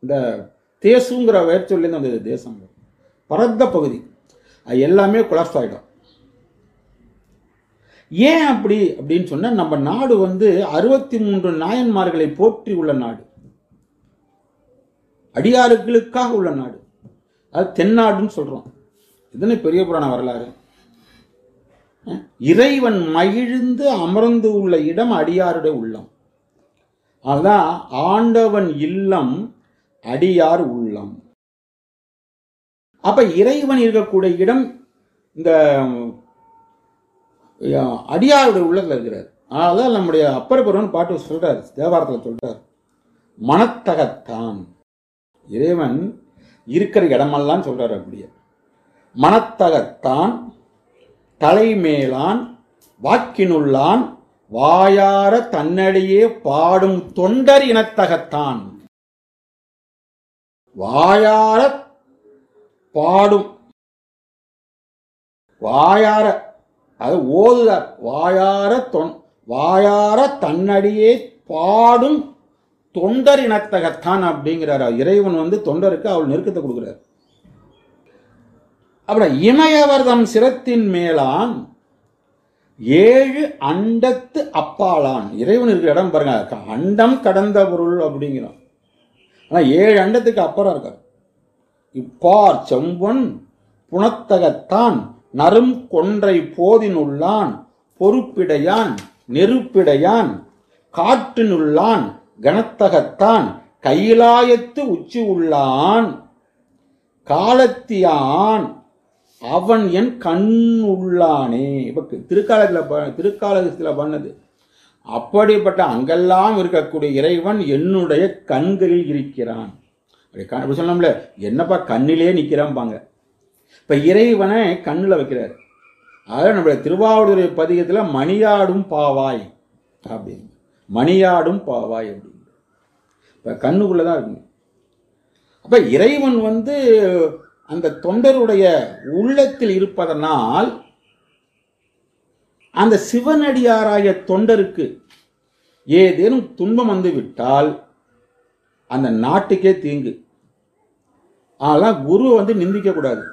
இந்த தேசுங்கிற வேர்ச்சொல்லேருந்து வந்தது தேசம் பரந்த பகுதி அது எல்லாமே கொலாப்ஸ் ஆகிடும் ஏன் அப்படி அப்படின்னு சொன்னா நம்ம நாடு வந்து அறுபத்தி மூன்று நாயன்மார்களை போற்றி உள்ள நாடு அடியாறுகளுக்காக உள்ள நாடு அது தென்னாடுன்னு சொல்றோம் இதுன்னு பெரிய புராண வரலாறு அஹ், இறைவன் மகிழ்ந்து அமர்ந்து உள்ள இடம் அடியாருடைய உள்ளம் அதுதான் ஆண்டவன் இல்லம் அடியார் உள்ளம் அப்ப இறைவன் இருக்கக்கூடிய இடம் இந்த அஹ், அடியாருடைய உள்ளத்துல இருக்கிறார் அதான் நம்முடைய அப்பர் பெருவன் பாட்டு சொல்றாரு தேவாரத்தில் சொல்றார் மனத்தகத்தான் இறைவன் இருக்கிற இடமெல்லாம் சொல்றாரு அப்படியே மனத்தகத்தான் தலைமேலான் வாக்கினுள்ளான் வாயார தன்னடியே பாடும் தொண்டர் இனத்தகத்தான் வாயார பாடும் வாயார அது ஓதுதார் வாயார தொன் வாயார தன்னடியே பாடும் தொண்டர் இனத்தகத்தான் அப்படிங்கிறார் இறைவன் வந்து தொண்டருக்கு அவள் நெருக்கத்தை கொடுக்கிறார் அப்புறம் இமயவர்தம் சிரத்தின் மேலான் ஏழு அண்டத்து அப்பாலான் இறைவன் இருக்கிற இடம் பாருங்க அண்டம் கடந்த பொருள் அப்படிங்கிறான் ஆனா ஏழு அண்டத்துக்கு அப்புறம் இருக்கார் இப்பார் செம்பொன் புனத்தகத்தான் நரும் கொன்றை போதினுள்ளான் பொறுப்பிடையான் நெருப்பிடையான் காற்றினுள்ளான் கனத்தகத்தான் கைலாயத்து உச்சி உள்ளான் காலத்தியான் அவன் என் கண் உள்ளானே இப்ப திருக்காலத்தில் ப- திருக்காலத்தில் பண்ணது அப்படிப்பட்ட அங்கெல்லாம் இருக்கக்கூடிய இறைவன் என்னுடைய கண்களில் இருக்கிறான் அப்படி க- அப்படி சொன்னோம்ல என்னப்பா கண்ணிலே நிற்கிறான்பாங்க இப்ப இறைவனை கண்ணுல வைக்கிறார் அதாவது நம்முடைய திருவாவூர் பதிகத்துல மணியாடும் பாவாய் அப்படின்னு மணியாடும் பாவாய் அப்படின்னு இப்ப கண்ணுக்குள்ளதான் இருக்குங்க அப்ப இறைவன் வந்து அந்த தொண்டருடைய உள்ளத்தில் இருப்பதனால் அந்த சிவனடியாராய தொண்டருக்கு ஏதேனும் துன்பம் வந்து விட்டால் அந்த நாட்டுக்கே தீங்கு அதெல்லாம் குரு வந்து நிந்திக்க கூடாது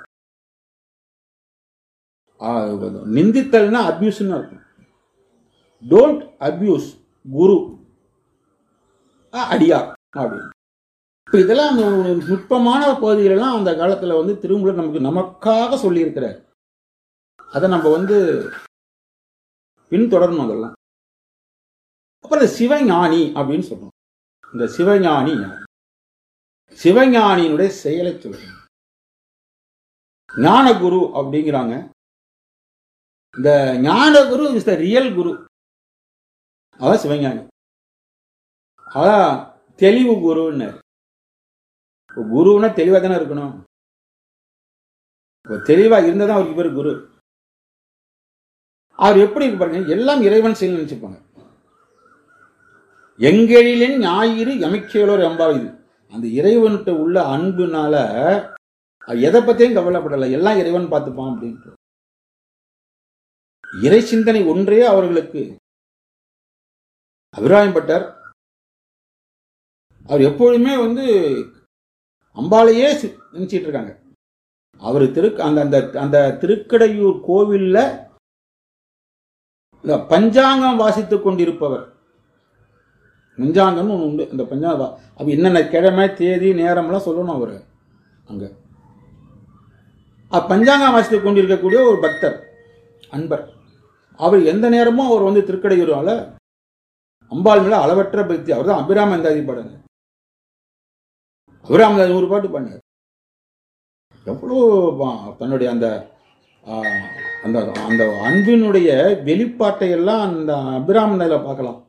ஆ, நிந்தித்தல்னா அபியூஸ்னு அர்த்தம் டோன்ட் அபியூஸ் குரு ஆ, அடியார் அப்படின்னு இப்போ இதெல்லாம் அந்த நுட்பமான பகுதிகளெல்லாம் அந்த காலத்தில் வந்து திருமூலர் நமக்கு நமக்காக சொல்லியிருக்கிறார் அதை நம்ம வந்து பின்தொடரணும் அதெல்லாம் அப்புறம் இந்த சிவஞானி அப்படின்னு சொல்றோம் இந்த சிவஞானி யார் சிவஞானியினுடைய செயலை சொல்றோம் ஞானகுரு அப்படிங்கிறாங்க இந்த ஞானகுரு இஸ் த ரியல் குரு அதான் சிவஞானி அதான் தெளிவு குருன்னாரு இப்போ குருன்னா தெளிவாக தானே இருக்கணும் இப்போ தெளிவாக இருந்தால் தான் அவருக்கு பேர் குரு அவர் எப்படி இருக்கு பாருங்க எல்லாம் இறைவன் செயல் நினைச்சுப்பாங்க எங்கெழிலின் ஞாயிறு எமைக்கேலோர் எம்பா இது அந்த இறைவன்கிட்ட உள்ள அன்புனால அவர் எதை பத்தியும் கவலைப்படலை எல்லாம் இறைவன் பார்த்துப்பான் அப்படின்ட்டு இறை சிந்தனை ஒன்றே அவர்களுக்கு அபிராயப்பட்டார் அவர் எப்பொழுதுமே வந்து அம்பாளையே சி- நினைச்சிட்டு இருக்காங்க அவர் திரு அந்த அந்த அந்த திருக்கடையூர் கோவில்ல இந்த பஞ்சாங்கம் வாசித்துக் கொண்டிருப்பவர் பஞ்சாங்கம்னு ஒன்று உண்டு அந்த பஞ்சாங்க வா- அப்ப என்னென்ன கிழமை தேதி நேரம்லாம் சொல்லணும் அவர் அங்க அப்ப பஞ்சாங்கம் வாசித்துக் கொண்டிருக்கக்கூடிய ஒரு பக்தர் அன்பர் அவர் எந்த நேரமும் அவர் வந்து திருக்கடையூரால அம்பாள் மேல அளவற்ற பக்தி அவர் தான் அபிராம அந்தாதி பாடுங்க அபிராம அந்தாதி நூறு பாட்டு பண்ணார் எவ்வளோ பா- தன்னுடைய அந்த ஆ, அந்த அந்த அன்பினுடைய வெளிப்பாட்டை எல்லாம் அந்த அபிராமந்தாதியில் பார்க்கலாம்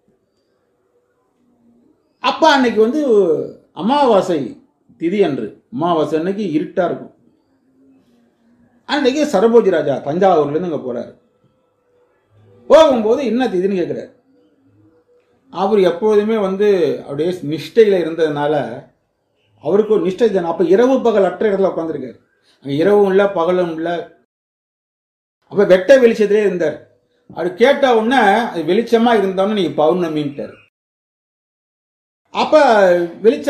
அப்ப அன்னைக்கு வந்து அமாவாசை திதி அன்று அமாவாசை அன்னைக்கு இருட்டா இருக்கும் அன்னைக்கு சரபோஜி ராஜா தஞ்சாவூர்ல இருந்து அங்க போறாரு போகும்போது என்ன திதின்னு கேட்கிறாரு அவர் எப்பொழுதுமே வந்து அப்படியே நிஷ்டையில இருந்ததுனால அவருக்கு ஒரு நிஷ்டை தானே அப்ப இரவு பகல் அற்ற இடத்துல உட்காந்துருக்காரு அங்க இரவும் இல்லை பகலும் இல்லை அப்ப வெட்ட வெளிச்சத்திலே இருந்தார் அவர் கேட்ட உடனே அது வெளிச்சமா இருந்தோன்னு நீங்க பௌர்ணமின்ட்டார் அப்ப வெளிச்சம்